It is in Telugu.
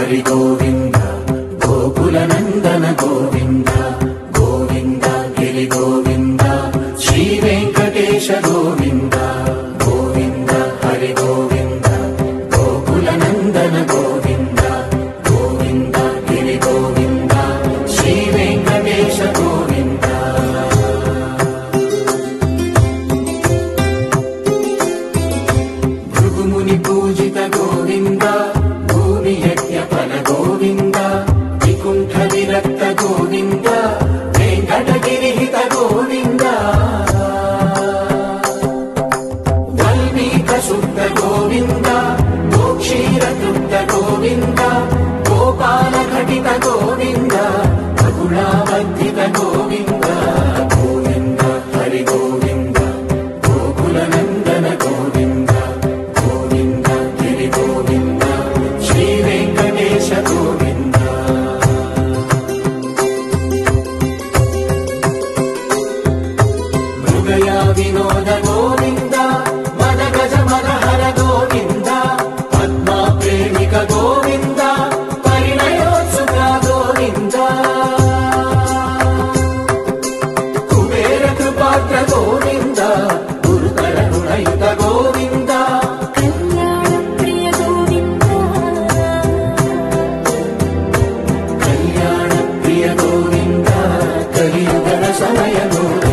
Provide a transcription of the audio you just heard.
హరి గోవింద గోకుల నందన గోవింద గోవింద గిరి గోవింద శ్రీ వెంకటేశ గోవింద గోవింద హరి గోవింద గోకుల నందన గోవింద గోవింద గిరి గోవింద శ్రీ వెంకటేశ గోవింద భృగుముని పూజిత గోవింద భూమి యజ్ఞ ఫల గోవింద వికుంఠ విరక్త గోవింద వెంకటగిరిహిత గోవింద వల్మీక శుద్ధ గోవింద గోక్షీర తృప్త గోవింద గోపాల ఘటిత గోవింద బహుళావర్ధిత గోవింద గోవింద హరి గోవింద గోకుల నందన గోవింద గోవింద గిరి గోవింద శ్రీ వెంకటేశ గోవింద మృగయా వినోద గోవింద మద గజ మద హర గోవింద పద్మా ప్రేమిక గోవింద పరిణయోత్సుక గోవింద కుబేర కృపాత్ర గోవింద గురుతర రుణయుత గోవింద కళ్యాణ ప్రియ గోవింద కళ్యాణ ప్రియ గోవింద కలియుగ సమయ గోవింద